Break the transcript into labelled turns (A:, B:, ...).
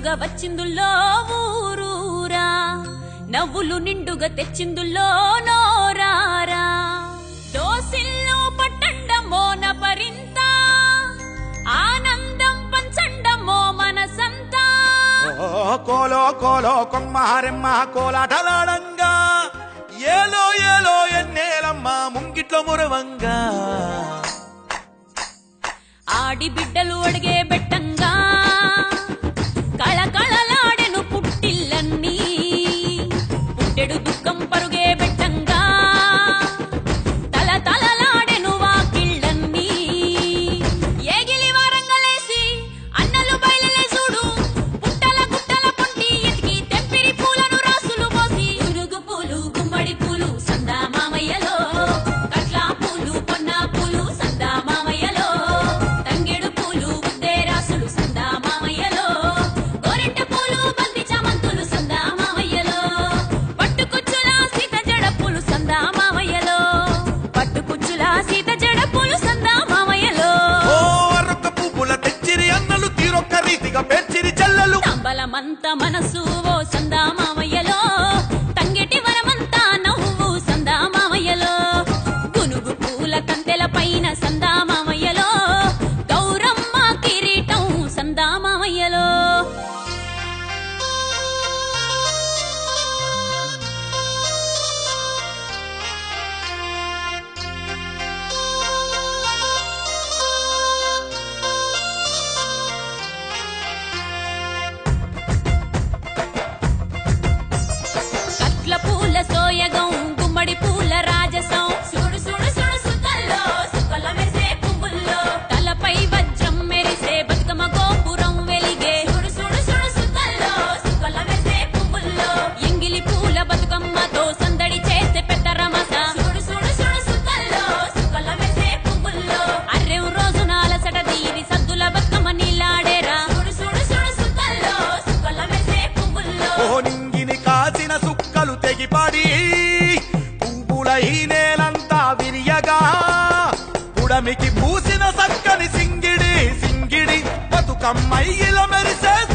A: నిండుగా వచ్చిందుల్లో ఊరూరా నవ్వులు నిండుగా తెచ్చిందుల్లో నోరారా దోసిల్లో పట్టండమో నపరింత ఆనందం పంచండమో మనసంతా
B: ఓ కోలో కోలో కొమ్మారెమ్మ కోలాటలాడంగా ఏలో ఏలో ఎన్నేలమ్మ ముంగిట్లో మురవంగా
A: ఆడి బిడ్డలు అడిగే బెట్టంగా కళకళలాడెను పుట్టిల్లన్నీ పుట్టెడు దుఃఖం పరుగే బెట్టంగా తల తలలాడెను వాకిళ్ళన్నీ ఏగిలి వారంగలేసి అన్నలు బయలులే చూడు పుట్టల గుట్టల పొంటి ఎతికి తెప్పిరి పూలను రాసులు పోసి ఉరుగు పూలు గుమ్మడి పూలు సందా మామయ్యలో కట్లా పూలు పొన్న పూలు సందా మామయ్యలో తంగెడు పూలు ఉద్దే రాసులు సందా మామయ్యలో గోరెంట పూలు బంతి చామంతులు సందా మామయ్యలో పట్టుకుచ్చుల సీత జడ పూలు సందా మామయ్యలో పట్టుకుచ్చుల సీత జడ పూలు సందా మామయ్యలో
B: ఓ అరొక్క పువ్వుల తెచ్చిరి అన్నలు తీరొక్క రీతిగా పెంచిరి చెల్లెలు
A: తంబలమంత మనసు ఓ సందా మామయ్యలో తంగెటి వరమంతా నవ్వు సందా మామయ్యలో గునుగు పూల కందెల పైన సందా మామయ్యలో గౌరమ్మ కిరీటం సందా మామయ్యలో కట్ల పూల సోయగం గుమ్మడి పూల రాజసం సుడు సుడు సుడు సుక్కల్లో సుక్కల మెరిసే పువ్వుల్లో తలపై వజ్రం మెరిసే బతుకమ్మ గోపురం వెలిగే సుడు సుడు సుడు సుక్కల్లో సుక్కల మెరిసే పువ్వుల్లో ఎంగిలి పూల బతుకమ్మతో సందడి చేసే పెద్ద రమస సుడు సుడు సుడు సుక్కల్లో సుక్కల మెరిసే పువ్వుల్లో అర్రెం రోజున అలసట తీరి సద్దుల బతుకమ్మ నీలాడేరా సుడు సుడు సుడు సుక్కల్లో సుక్కల మెరిసే పువ్వుల్లో
B: ఓ నింగిని కాసిన సుక్కలు తెగిపడి పువ్వుల ఈ నేలంతా విరియగా పుడమికి పూసిన సక్కని సింగిడి సింగిడి బతుకమ్మయ్యిల మెరిసే